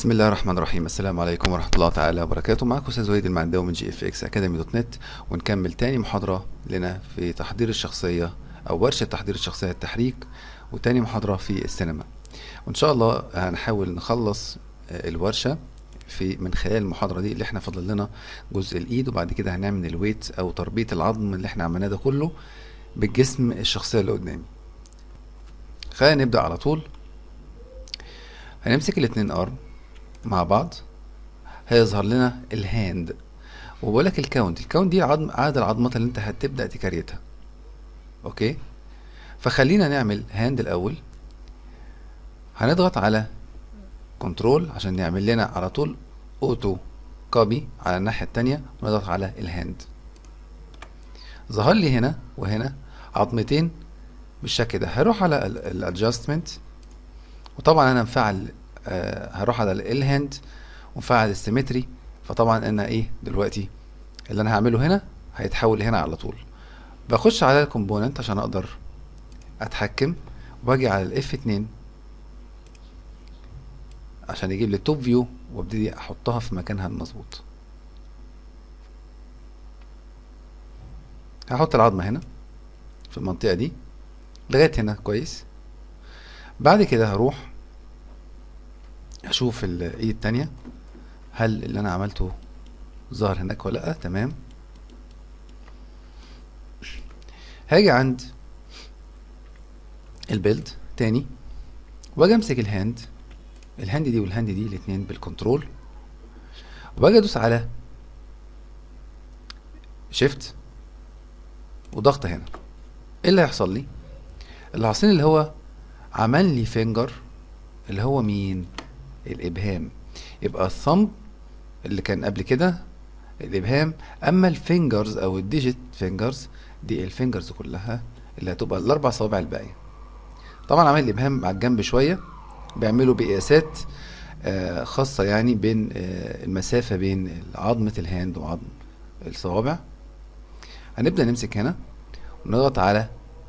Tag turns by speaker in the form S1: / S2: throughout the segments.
S1: بسم الله الرحمن الرحيم السلام عليكم ورحمة الله تعالى وبركاته معكم أستاذ وليد المعداوي من جي اف اكس اكاديمي دوت نت ونكمل تاني محاضرة لنا في تحضير الشخصية أو ورشة تحضير الشخصية التحريك وتاني محاضرة في السينما وإن شاء الله هنحاول نخلص آه، الورشة في من خلال المحاضرة دي اللي احنا فاضل لنا جزء الإيد وبعد كده هنعمل الويت أو تربية العظم اللي احنا عملناه ده كله بالجسم الشخصية اللي قدامي خلينا نبدأ على طول هنمسك الاتنين ارم مع بعض هيظهر لنا الهاند وبقول لك الكاونت الكاونت دي عظم عدد العظمات اللي انت هتبدا تكريتها اوكي فخلينا نعمل هاند الاول هنضغط على كنترول عشان نعمل لنا على طول اوتو كوبي على الناحيه التانية ونضغط على الهاند ظهر لي هنا وهنا عظمتين بالشكل ده هروح على الادجستمنت وطبعا انا مفعل آه هروح على الهاند ومفعل السيمتري فطبعا انا ايه دلوقتي اللي انا هعمله هنا هيتحول هنا على طول بخش على الكومبوننت عشان اقدر اتحكم وباجي على الاف 2 عشان يجيب لي توب فيو وابتدي احطها في مكانها المظبوط هحط العظمه هنا في المنطقه دي لغايه هنا كويس بعد كده هروح اشوف الايد التانية هل اللي انا عملته ظهر هناك ولا لا تمام هاجي عند البيلد تاني واجي امسك الهاند الهاند دي والهاند دي الاتنين بالكنترول وباجي ادوس على شيفت وضغط هنا ايه اللي هيحصل لي اللي حاصل اللي هو عمل لي فينجر اللي هو مين الابهام يبقى الثumb اللي كان قبل كده الابهام اما الفينجرز او الديجيت فينجرز دي الفينجرز كلها اللي هتبقى الاربع صوابع الباقيه طبعا عمل الابهام على الجنب شويه بيعملوا بقياسات آه خاصه يعني بين آه المسافه بين عظمه الهاند وعظم الصوابع هنبدا نمسك هنا ونضغط على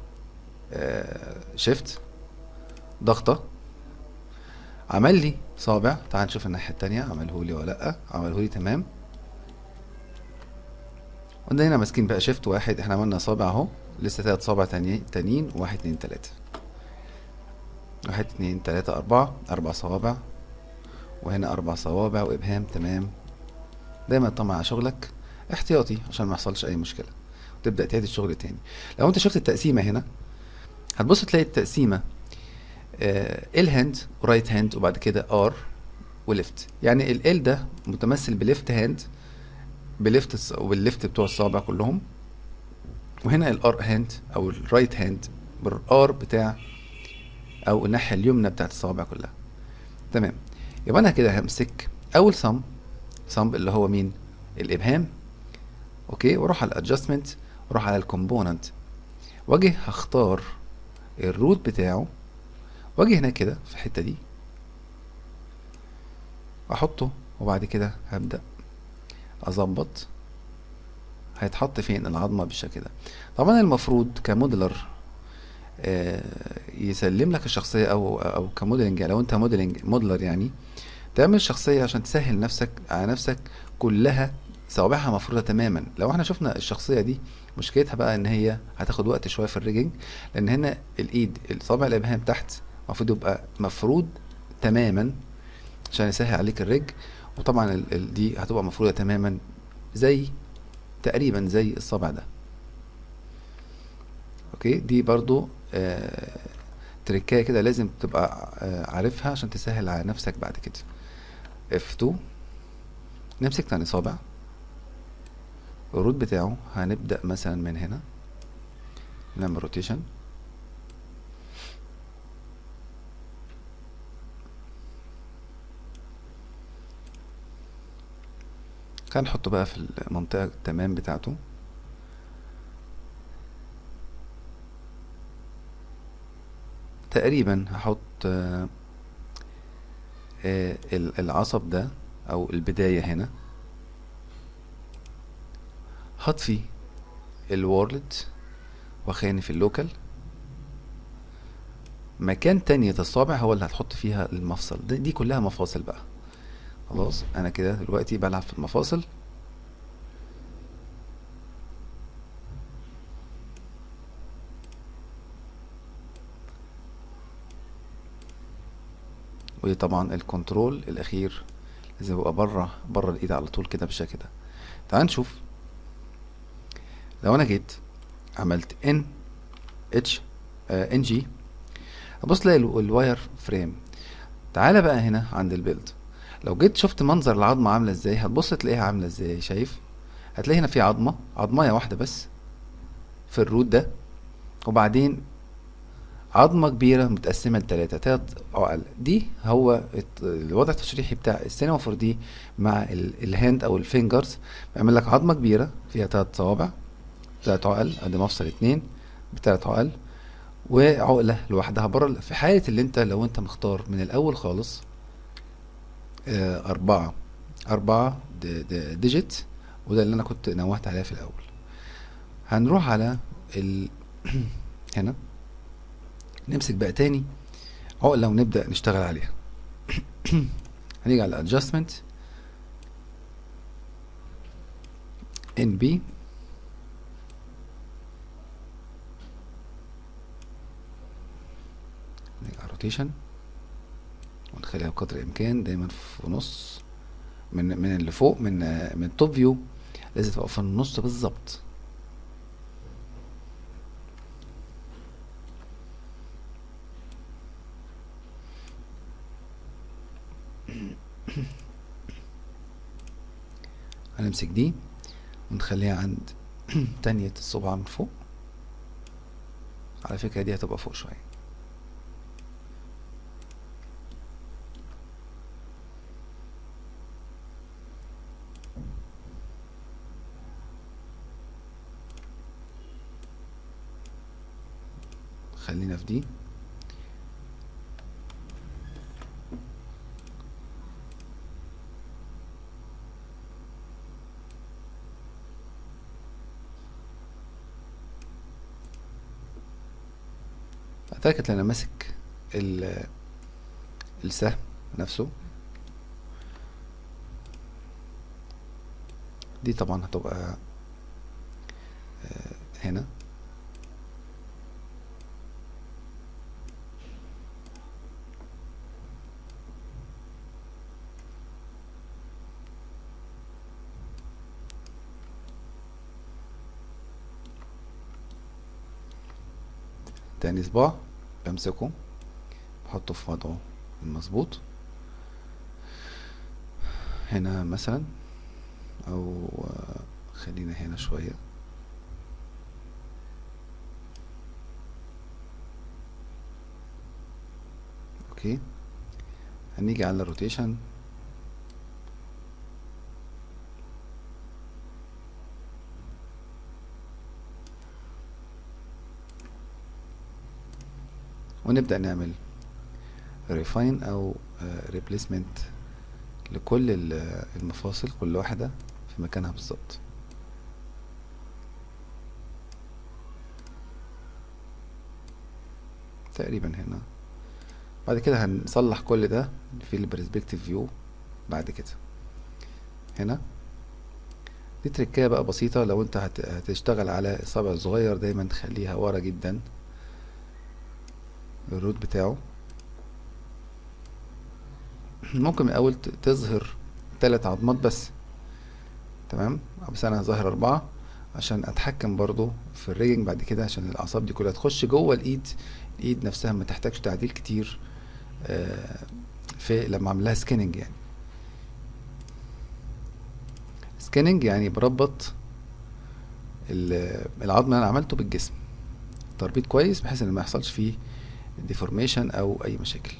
S1: شيفت ضغطه عمل لي صابع تعال نشوف الناحيه التانية عمله لي ولا لا عمله لي تمام وده هنا ماسكين بقى شيفت واحد احنا عملنا صابع اهو لسه تلات صابع تانيين تانيين واحد اتنين تلاته واحد اتنين تلاته اربعه اربع صوابع وهنا اربع صوابع وابهام تمام دايما طمع على شغلك احتياطي عشان ما يحصلش اي مشكله وتبدا تعيد الشغل تاني لو انت شفت التقسيمه هنا هتبص تلاقي التقسيمه آه الهاند ورايت هاند وبعد كده ار وليفت يعني ال ده متمثل بليفت هاند بليفت وبالليفت بتوع الصابع كلهم وهنا الار هاند او الرايت هاند بالار بتاع او الناحيه اليمنى بتاعت الصوابع كلها تمام يبقى انا كده همسك اول صم صم اللي هو مين الابهام اوكي واروح على الادجستمنت واروح على الكومبوننت واجي هختار الروت بتاعه واجي هنا كده في الحته دي احطه وبعد كده هبدا اظبط هيتحط فين العظمه بالشكل ده طبعا المفروض كموديلر آه يسلم لك الشخصيه او او كموديلنج لو انت موديلنج موديلر يعني تعمل شخصيه عشان تسهل نفسك على نفسك كلها صوابعها مفروضه تماما لو احنا شفنا الشخصيه دي مشكلتها بقى ان هي هتاخد وقت شويه في الريجنج لان هنا الايد الصابع الابهام تحت المفروض يبقى مفروض تماما عشان يسهل عليك الرج وطبعا ال ال دي هتبقى مفروضه تماما زي تقريبا زي الصابع ده اوكي دي برضو آه تركايه كده لازم تبقى آه عارفها عشان تسهل على نفسك بعد كده F2 نمسك تاني صابع الروت بتاعه هنبدأ مثلا من هنا نعمل روتيشن هنحطه بقى في المنطقة التمام بتاعته تقريبا هحط آه آه العصب ده او البداية هنا هطفي الورلد واخليني في اللوكال مكان تانية الصابع هو اللي هتحط فيها المفصل دي, دي كلها مفاصل بقى خلاص انا كده دلوقتي بلعب في المفاصل وطبعا الكنترول الاخير لازم يبقى بره بره الايد على طول كده بالشكل ده تعال نشوف لو انا جيت عملت ان اتش ان جي هبص تلاقي ال- الواير فريم تعالى بقى هنا عند البيلد لو جيت شفت منظر العظمه عامله ازاي هتبص تلاقيها عامله ازاي شايف هتلاقي هنا في عظمه عظمايه واحده بس في الروت ده وبعدين عظمة كبيرة متقسمة لتلاتة تلات عقل دي هو الت- الوضع التشريحي بتاع السينمافور دي مع ال- الهاند أو الفينجرز بيعمل لك عظمة كبيرة فيها تلات صوابع تلات عقل ادي مفصل اتنين بتلات عقل وعقلة لوحدها بره في حالة اللي انت لو انت مختار من الأول خالص آه، أربعة أربعة ديجيت وده اللي أنا كنت نوهت عليه في الأول هنروح على ال هنا نمسك بقى تاني عقلة ونبدأ نشتغل عليها هنيجي على adjustment NB نيجي على rotation ونخليها بقدر الإمكان دايما في نص من من اللي فوق من من التوب فيو لازم تبقى في النص بالظبط هنمسك دي ونخليها عند تانية الصباع من فوق على فكرة دي هتبقى فوق شوية خلينا في دي اتاكد ان انا ماسك ال- السهم نفسه دي طبعا هتبقى آه، هنا تاني صباع بمسكه بحطه في وضعه المظبوط هنا مثلا او آه، خلينا هنا شوية اوكي هنيجي على الروتيشن ونبدأ نعمل ريفاين او ريبليسمنت لكل ال- المفاصل كل واحدة في مكانها بالظبط تقريبا هنا بعد كده هنصلح كل ده في البرسبكتيف فيو بعد كده هنا دي تركية بقى بسيطة لو انت هت- هتشتغل على الصابع الصغير دايما تخليها ورا جدا الروت بتاعه ممكن من الاول ت- تظهر تلات عظمات بس تمام بس انا هظهر اربعة عشان اتحكم برضو في الريجنج بعد كده عشان الاعصاب دي كلها تخش جوه الايد الايد نفسها ما تحتاجش تعديل كتير آه، في لما اعمل لها سكيننج يعني سكيننج يعني بربط ال- العظم اللي انا عملته بالجسم تربيط كويس بحيث ان ما يحصلش فيه ديفورميشن او اي مشاكل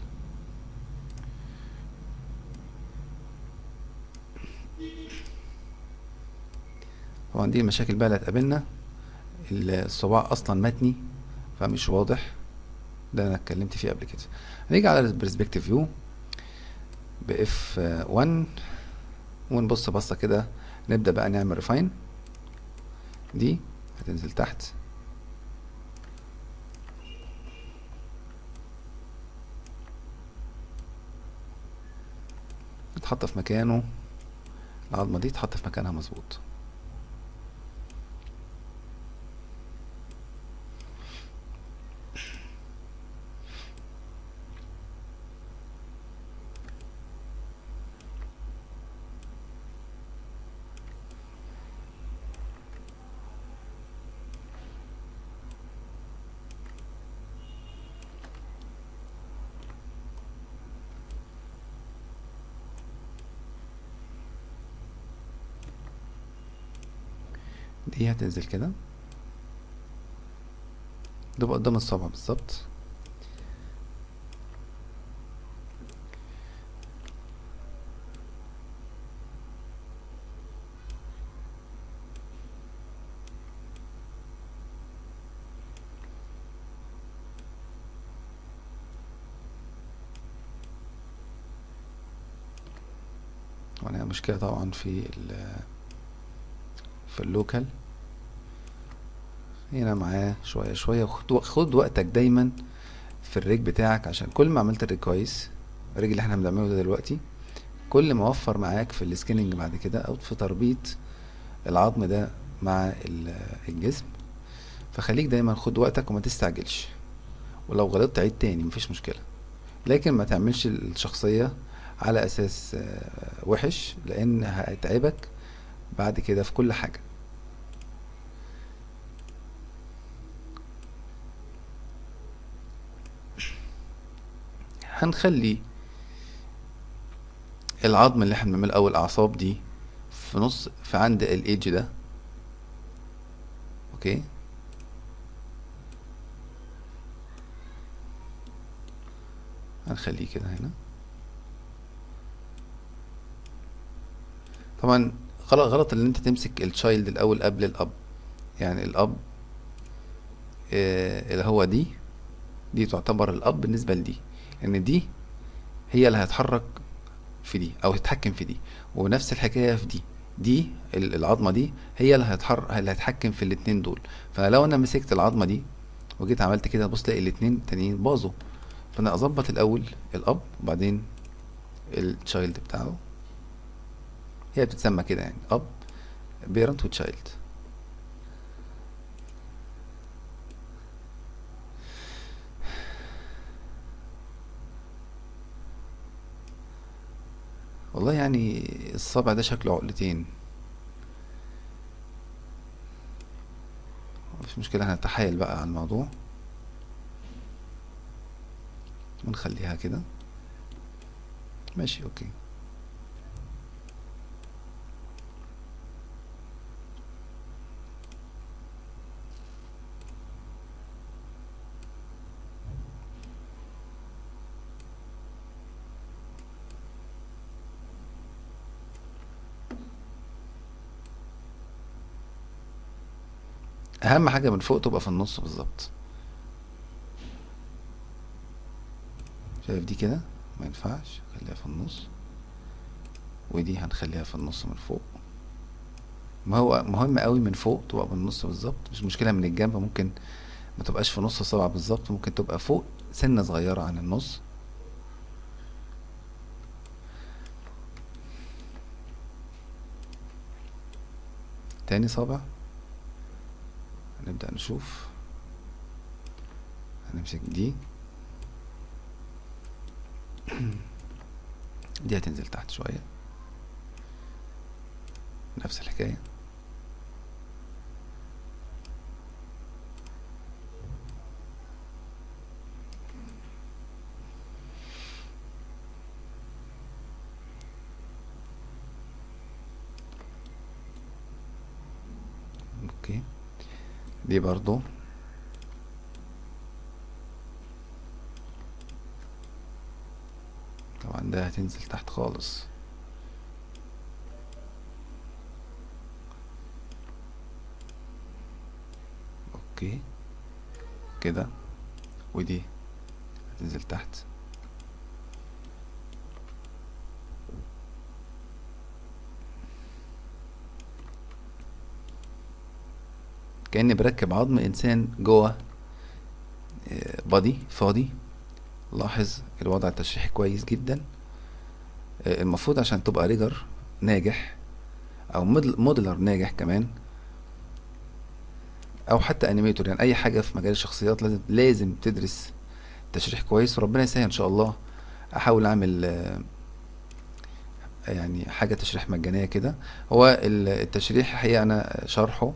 S1: طبعا دي المشاكل بقى اللي هتقابلنا الصباع اصلا متني فمش واضح ده انا اتكلمت فيه قبل كده هنيجي على البرسبكتيف فيو باف 1 ونبص بصه كده نبدا بقى نعمل ريفاين دي هتنزل تحت يتحط في مكانه العظمة دي تتحط في مكانها مظبوط دي هتنزل كده ده بقى قدام الصابع بالظبط وانا مشكلة طبعا في ال في اللوكال هنا معاه شوية شوية وخد خد وقتك دايما في الريج بتاعك عشان كل ما عملت الريج كويس الريج اللي احنا بنعمله ده دلوقتي كل ما وفر معاك في السكيننج بعد كده او في تربيط العظم ده مع ال- الجسم فخليك دايما خد وقتك وما تستعجلش ولو غلطت عيد تاني مفيش مشكلة لكن ما تعملش الشخصية على اساس آه، وحش لان هيتعبك بعد كده في كل حاجة هنخلي العظم اللي احنا بنعمله او الاعصاب دي في نص في عند الايدج ده اوكي هنخليه كده هنا طبعا غلط غلط ان انت تمسك التشايلد الاول قبل الاب يعني الاب آه، اللي هو دي دي تعتبر الاب بالنسبه لدي ان دي هي اللي هتحرك في دي او تتحكم في دي ونفس الحكايه في دي دي ال- العظمه دي هي اللي هتحر اللي هتحكم في الاتنين دول فلو انا مسكت العظمه دي وجيت عملت كده بص تلاقي الاتنين التانيين باظوا فانا اظبط الاول الاب وبعدين التشايلد بتاعه هي بتتسمى كده يعني اب بيرنت وتشايلد والله يعني الصابع ده شكله عقلتين مفيش مشكلة هنتحايل بقى على الموضوع ونخليها كده ماشي اوكي اهم حاجة من فوق تبقى في النص بالظبط شايف دي كده ما ينفعش خليها في النص ودي هنخليها في النص من فوق ما هو مهم قوي من فوق تبقى بالنص بالظبط مش مشكلة من الجنب ممكن ما تبقاش في نص الصبع بالظبط ممكن تبقى فوق سنة صغيرة عن النص تاني صابع هنبدأ نشوف هنمسك دي دي هتنزل تحت شوية نفس الحكاية اوكي دي برضو طبعا ده هتنزل تحت خالص اوكي كده ودي هتنزل تحت كأني بركب عظم إنسان جوه بادي فاضي لاحظ الوضع التشريحي كويس جدا آه، المفروض عشان تبقى ريجر ناجح او مودل- موديلر ناجح كمان او حتى انيميتور يعني اي حاجه في مجال الشخصيات لازم لازم تدرس تشريح كويس وربنا يسهل ان شاء الله احاول اعمل آه، يعني حاجه تشريح مجانيه كده هو ال- التشريح الحقيقه انا شرحه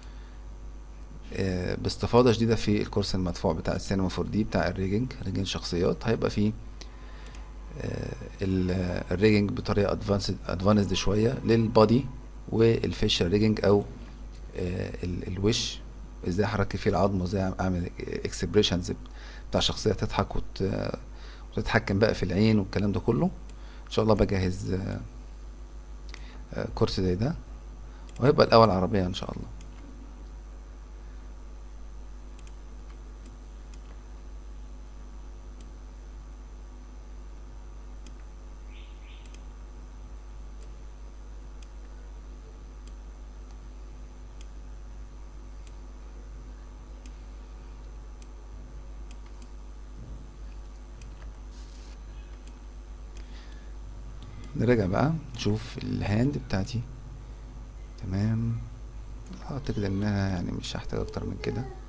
S1: آه، باستفاضه شديده في الكورس المدفوع بتاع السينما 4 دي بتاع الريجنج ريجنج شخصيات هيبقى فيه آه، ال- الريجنج بطريقه ادفانسد ادفانسد شويه للبادي والفيشل ريجنج او آه، ال- الوش ازاي احرك فيه العظم وازاي اعمل اكسبريشنز بتاع شخصيه تضحك وت... وتتحكم بقى في العين والكلام ده كله ان شاء الله بجهز آه، آه، كورس زي ده وهيبقى الاول عربيه ان شاء الله نرجع بقى نشوف الهاند بتاعتي تمام اعتقد ان انا يعني مش هحتاج اكتر من كده